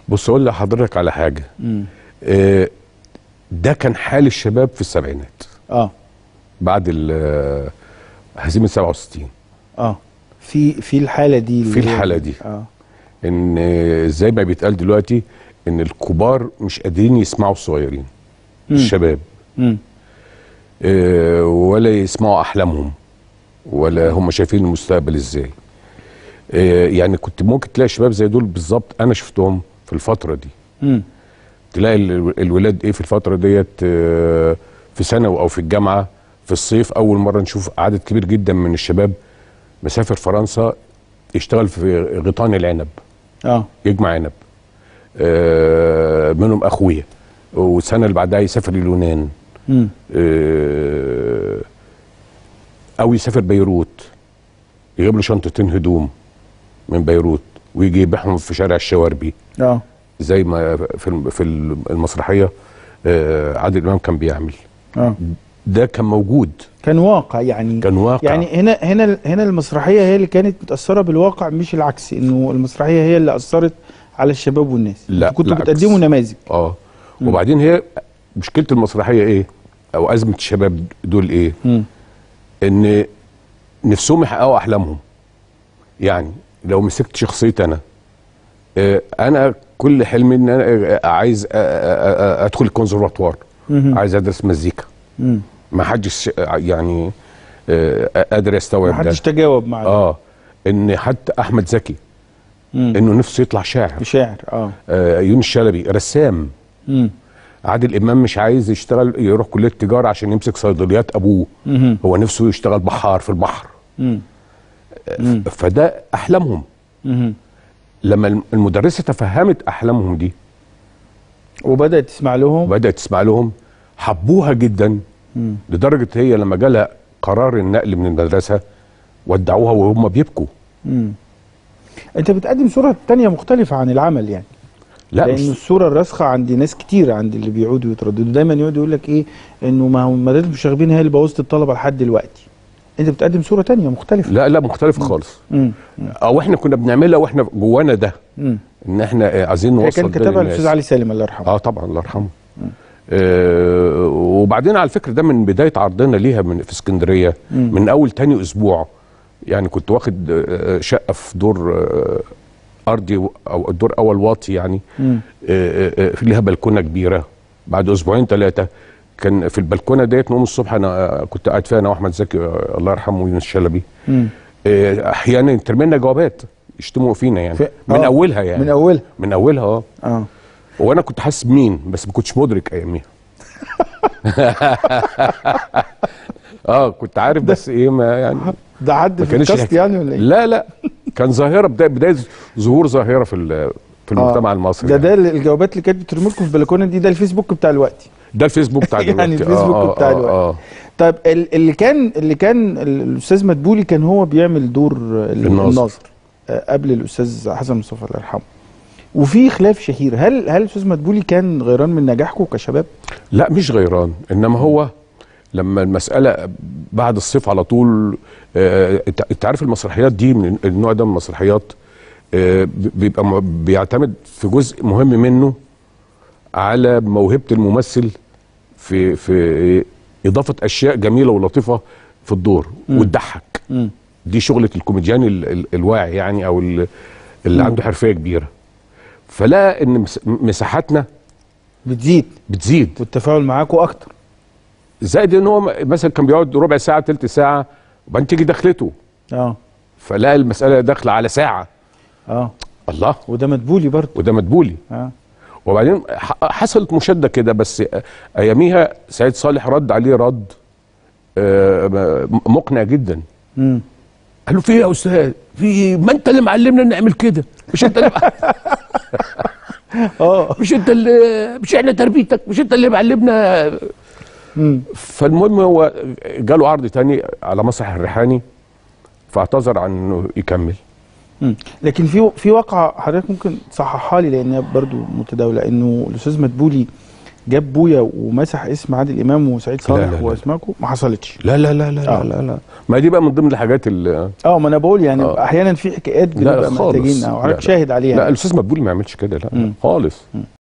بص اقول لحضرتك على حاجه مم. آه، ده كان حال الشباب في السبعينات اه بعد ال- هزيمه 67 اه في في الحاله دي اللي في هي- الحالة دي. اه ان آه، زي ما بيتقال دلوقتي ان الكبار مش قادرين يسمعوا الصغيرين مم. الشباب مم. آه، ولا يسمعوا احلامهم ولا هم شايفين المستقبل ازاي آه، يعني كنت ممكن تلاقي شباب زي دول بالظبط انا شفتهم في الفتره دي مم. تلاقي ال- الولاد ايه في الفتره ديت آه، في ثانوي او في الجامعه في الصيف اول مره نشوف عدد كبير جدا من الشباب مسافر فرنسا يشتغل في غيطان العنب اه يجمع عنب آه، منهم اخويا والسنه اللي بعدها يسافر اليونان مم. آه، او يسافر بيروت يجيب له شنطتين هدوم من بيروت ويجي يبيعهم في شارع الشواربي اه زي ما في الم- في المسرحيه آه، عادل امام كان بيعمل اه ده كان موجود كان واقع يعني كان واقع يعني هنا هنا هنا المسرحيه هي اللي كانت متاثره بالواقع مش العكس انه المسرحيه هي اللي اثرت على الشباب والناس لا، انتوا كنتوا العكس. بتقدموا نماذج اه وبعدين هي مشكله المسرحيه ايه او ازمه الشباب دول ايه مم. ان نفسهم يحققوا احلامهم يعني لو مسكت شخصيتي انا آه، انا كل حلمي ان انا آه، عايز آه، آه، آه، ادخل الكونسرفاتوار مهم. عايز ادرس مزيكا مم. ما حدش آه، يعني آه، قادر يستوعب ما ده حدش تجاوب مع ده. اه ان حتى احمد زكي مم. انه نفسه يطلع شاعر شاعر اه آه يونس شلبي رسام مم. عادل امام مش عايز يشتغل يروح كليه تجاره عشان يمسك صيدليات ابوه مهم. هو نفسه يشتغل بحار في البحر مم. مم. فده احلامهم مهم. لما المدرسه تفهمت احلامهم دي وبدات تسمع لهم وبدات تسمع لهم حبوها جدا مم. لدرجه هي لما جالها قرار النقل من المدرسه ودعوها وهم بيبكوا مم. انت بتقدم صوره تانية مختلفه عن العمل يعني لا لان مش الصوره الراسخه عند ناس كتير عند اللي بيقعدوا يترددوا دايما يقعد يقول لك ايه انه ما هو المدارس المشاغبين هي اللي بوظت الطلبه لحد دلوقتي انت بتقدم صوره تانية مختلفه لا لا مختلف خالص مم. او احنا كنا بنعملها واحنا جوانا ده مم. ان احنا آه، عايزين هي نوصل كان ده كتبها للناس. الاستاذ علي سالم الله يرحمه اه طبعا الله يرحمه آه وبعدين على فكره ده من بدايه عرضنا ليها من في اسكندريه مم. من اول تاني اسبوع يعني كنت واخد آه، شقه في دور آه، ارضي و- او الدور اول واطي يعني مم. آه، آه، آه، ليها بلكونه كبيره بعد اسبوعين ثلاثه كان في البلكونه ديت نقوم الصبح انا آه، كنت قاعد فيها انا واحمد زكي آه، الله يرحمه ويونس شلبي مم. آه، احيانا ترمي لنا جوابات يشتموا فينا يعني في- من آه، اولها يعني من اولها من اولها اه اه وانا كنت حاسس بمين بس ما كنتش مدرك اياميها اه كنت عارف بس ايه ما يعني ده حد ما في كانش الكاست يحكي. يعني ولا ايه؟ لا لا كان ظاهره بدايه بدايه ظهور ظاهره في ال- في المجتمع المصري ده يعني. ده الجوابات اللي كانت بترمي لكم في البلكونه دي ده الفيسبوك بتاع الوقت ده الفيسبوك بتاع يعني دلوقتي الفيسبوك آه بتاع آه دلوقتي. آه طيب ال- اللي كان اللي كان ال- الاستاذ مدبولي كان هو بيعمل دور ال- الناظر. الناظر آه، قبل الاستاذ حسن مصطفى الله يرحمه وفي خلاف شهير هل هل الاستاذ مدبولي كان غيران من نجاحكم كشباب؟ لا مش غيران انما هو لما المساله بعد الصيف على طول آه، انت أنت عارف المسرحيات دي من النوع ده من المسرحيات آه، بيبقى م- بيعتمد في جزء مهم منه على موهبه الممثل في في اضافه اشياء جميله ولطيفه في الدور وتضحك مم. دي شغله الكوميديان ال- ال- الواعي يعني او ال- اللي عنده حرفيه كبيره فلا ان مس- مساحاتنا بتزيد بتزيد والتفاعل معاكم اكتر زائد ان هو م- مثلا كان بيقعد ربع ساعه تلت ساعه وبعدين تيجي دخلته اه فلاقي المساله داخله على ساعه اه الله وده مدبولي برضه وده مدبولي اه وبعدين ح- حصلت مشاده كده بس اياميها سعيد صالح رد عليه رد آه، م- مقنع جدا مم. قال له في ايه يا استاذ في إيه؟ ما انت اللي معلمنا نعمل كده مش انت اللي اه مش انت اللي مش احنا تربيتك مش انت اللي معلمنا مم. فالمهم هو جاله عرض تاني على مسرح الريحاني فاعتذر عن انه يكمل مم. لكن في في واقعه حضرتك ممكن تصححها لي لانها برضو متداوله انه الاستاذ مدبولي جاب بويا ومسح اسم عادل امام وسعيد لا، صالح لا، لا. واسماكو ما حصلتش لا لا لا لا آه. لا لا ما دي بقى من ضمن الحاجات اللي اه ما انا بقول يعني آه. احيانا في حكايات لا بنبقى خالص محتاجين او لا، حضرتك لا. شاهد عليها لا الاستاذ مدبولي ما يعملش كده لا مم. خالص